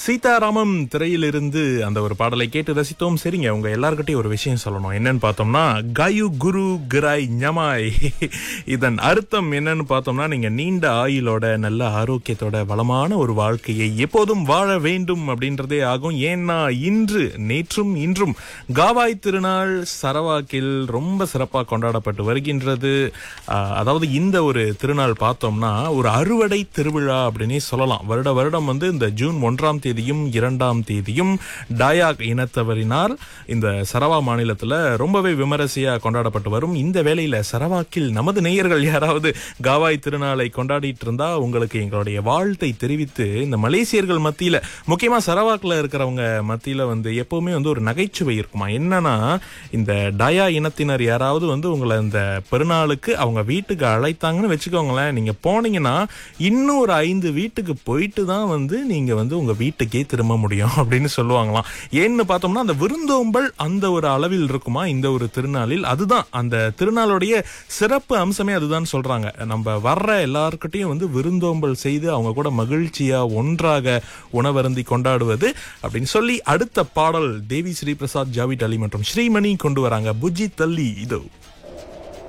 சீதாராமம் திரையிலிருந்து அந்த ஒரு பாடலை கேட்டு ரசித்தோம் சரிங்க உங்க எல்லார்கிட்டயும் ஒரு விஷயம் சொல்லணும் என்னன்னு பார்த்தோம்னா கயு குரு கிராய் ஞமாய் இதன் அர்த்தம் என்னன்னு பார்த்தோம்னா நீங்க நீண்ட ஆயுளோட நல்ல ஆரோக்கியத்தோட வளமான ஒரு வாழ்க்கையை எப்போதும் வாழ வேண்டும் அப்படின்றதே ஆகும் ஏன்னா இன்று நேற்றும் இன்றும் காவாய் திருநாள் சரவாக்கில் ரொம்ப சிறப்பாக கொண்டாடப்பட்டு வருகின்றது ஆஹ், அதாவது இந்த ஒரு திருநாள் பார்த்தோம்னா ஒரு அறுவடை திருவிழா அப்படின்னே சொல்லலாம் வருட வருடம் வந்து இந்த ஜூன் ஒன்றாம் தேதியும் இரண்டாம் தேதியும் டாயாக் இனத்தவரினால் இந்த சரவா மாநிலத்துல ரொம்பவே விமரிசையா கொண்டாடப்பட்டு வரும் இந்த வேளையில சரவாக்கில் நமது நேயர்கள் யாராவது காவாய் திருநாளை கொண்டாடிட்டு இருந்தா உங்களுக்கு எங்களுடைய வாழ்த்தை தெரிவித்து இந்த மலேசியர்கள் மத்தியில முக்கியமா சரவாக்ல இருக்கிறவங்க மத்தியில வந்து எப்பவுமே வந்து ஒரு நகைச்சுவை இருக்குமா என்னன்னா இந்த டயா இனத்தினர் யாராவது வந்து உங்களை இந்த பெருநாளுக்கு அவங்க வீட்டுக்கு அழைத்தாங்கன்னு வச்சுக்கோங்களேன் நீங்க போனீங்கன்னா இன்னும் ஒரு ஐந்து வீட்டுக்கு போயிட்டு தான் வந்து நீங்க வந்து உங்க வீட்டுக்கே திரும்ப முடியும் அப்படின்னு சொல்லுவாங்களாம் ஏன்னு பார்த்தோம்னா அந்த விருந்தோம்பல் அந்த ஒரு அளவில் இருக்குமா இந்த ஒரு திருநாளில் அதுதான் அந்த திருநாளுடைய சிறப்பு அம்சமே அதுதான் சொல்றாங்க நம்ம வர்ற எல்லார்கிட்டையும் வந்து விருந்தோம்பல் செய்து அவங்க கூட மகிழ்ச்சியா ஒன்றாக உணவருந்தி கொண்டாடுவது அப்படின்னு சொல்லி அடுத்த பாடல் தேவி ஸ்ரீ பிரசாத் ஜாவிட் அலி மற்றும் ஸ்ரீமணி கொண்டு வராங்க புஜி தள்ளி இதோ